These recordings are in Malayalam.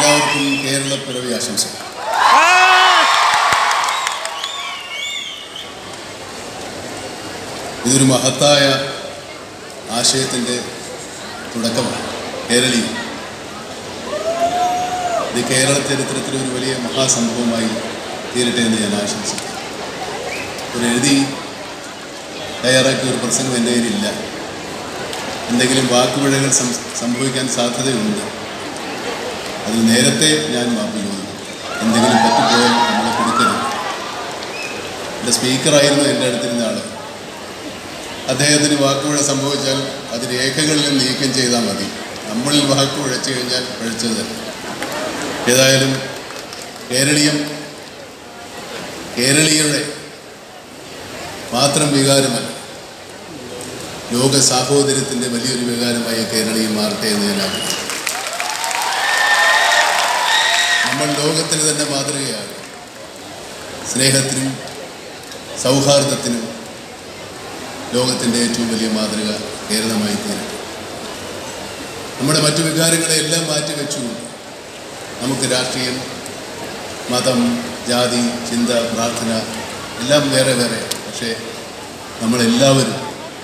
എല്ലാവർക്കും കേരള പിറവി ആശംസകൾ ഇതൊരു മഹത്തായ ആശയത്തിൻ്റെ തുടക്കമാണ് കേരളീയം ഇത് കേരള ചരിത്രത്തിലെ ഒരു വലിയ മഹാസംഭവമായി തീരട്ടെ എന്ന് ഞാൻ ആശംസിക്കുന്നു ഒരു എഴുതി തയ്യാറാക്കിയ ഒരു പ്രസംഗം എൻ്റെ കയ്യിലില്ല എന്തെങ്കിലും വാക്കുപിഴകൾ സം- സംഭവിക്കാൻ സാധ്യതയുണ്ട് അതിൽ നേരത്തെ ഞാൻ മാപ്പ് ചോദിക്കും എന്തെങ്കിലും പറ്റിപ്പോയാൽ നമ്മളെ കൊടുക്കരുത് എൻ്റെ സ്പീക്കറായിരുന്നു എൻ്റെ അടുത്തിരുന്ന ആൾ അദ്ദേഹത്തിന് വാക്കുപിഴ സംഭവിച്ചാൽ അത് രേഖകളിൽ നീക്കം ചെയ്താൽ മതി നമ്മളിൽ വാക്ക് പിഴച്ചു കഴിഞ്ഞാൽ പിഴച്ചത് തന്നെ. ഏതായാലും കേരളീയം കേരളീയരുടെ മാത്രം വികാരമല്ല ലോക സാഹോദര്യത്തിൻ്റെ വലിയൊരു വികാരമായ കേരളീയം മാറട്ടെ എന്ന് ഞാൻ ആഗ്രഹിക്കുന്നു നമ്മൾ ലോകത്തിന് തന്നെ മാതൃകയാകും സ്നേഹത്തിനും സൗഹാർദ്ദത്തിനും ലോകത്തിൻ്റെ ഏറ്റവും വലിയ മാതൃക കേരളമായി തീരട്ടെ നമ്മുടെ മറ്റു വികാരങ്ങളെ എല്ലാം മാറ്റി വെച്ചുകൊണ്ട് നമുക്ക് രാഷ്ട്രീയം മതം ജാതി ചിന്ത പ്രാർത്ഥന എല്ലാം വേറെ വേറെ പക്ഷേ നമ്മളെല്ലാവരും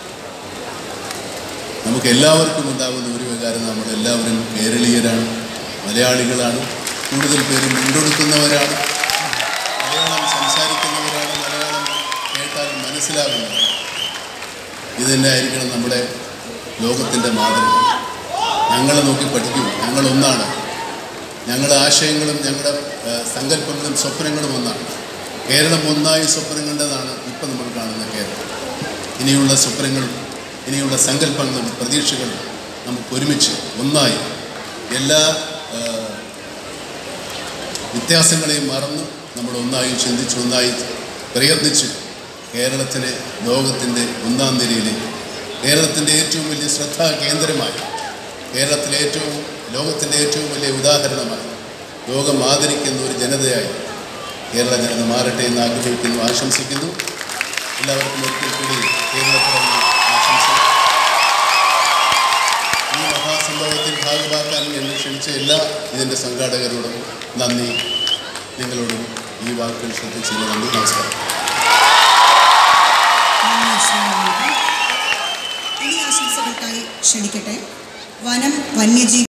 നമുക്ക് എല്ലാവർക്കും ഉണ്ടാകുന്ന ഒരു വികാരം നമ്മളെല്ലാവരും കേരളീയരാണ് മലയാളികളാണ് കൂടുതൽ പേരും മുൻകൊടുക്കുന്നവരാണ് മലയാളം സംസാരിക്കുന്നവരാണ് മലയാളം കേട്ടാൽ മനസ്സിലാകുന്നവരാണ് ഇത് തന്നെ ആയിരിക്കണം നമ്മുടെ ലോകത്തിൻ്റെ മാതൃക ഞങ്ങളെ നോക്കി പഠിക്കൂ ഞങ്ങളൊന്നാണ് ഞങ്ങളുടെ ആശയങ്ങളും ഞങ്ങളുടെ ആ, സങ്കല്പങ്ങളും സ്വപ്നങ്ങളും ഒന്നാണ് കേരളം ഒന്നായി സ്വപ്നം കണ്ടതാണ് ഇപ്പം നമ്മൾ കാണുന്ന കേരളം ഇനിയുള്ള സ്വപ്നങ്ങളും ഇനിയുള്ള സങ്കല്പങ്ങളും പ്രതീക്ഷകളും നമുക്ക് ഒരുമിച്ച് ഒന്നായി എല്ലാ ആ, വ്യത്യാസങ്ങളെയും മറന്ന് നമ്മൾ ഒന്നായി ചിന്തിച്ച് ഒന്നായി പ്രയത്നിച്ച് കേരളത്തിനെ ലോകത്തിൻ്റെ ഒന്നാം നിരയിലേക്ക് കേരളത്തിൻ്റെ ഏറ്റവും വലിയ ശ്രദ്ധാ കേന്ദ്രമായി കേരളത്തിലെ ഏറ്റവും ലോകത്തിൻ്റെ ഏറ്റവും വലിയ ഉദാഹരണമായി ലോകം ആദരിക്കുന്ന ഒരു ജനതയായി കേരള ജനത മാറട്ടെ എന്ന് ആഗ്രഹിക്കുന്നു ആശംസിക്കുന്നു എല്ലാവർക്കും ഒരിക്കൽ കൂടി കേരളപ്പിറവി ആശംസകൾ ഈ മഹാസംഭവത്തിൽ ഭാഗമാക്കാൻ എന്നെ ക്ഷണിച്ച എല്ലാ ഇതിൻ്റെ സംഘാടകരോടും നന്ദി നിങ്ങളോടും ഈ വാക്കുകൾ ശ്രദ്ധിച്ചതിന് നന്ദി നമസ്കാരം നന്ദി, ശ്രീ മമ്മൂട്ടി. ഇനി ആശംസകൾക്കായി ക്ഷണിക്കട്ടെ വനം വന്യജീവി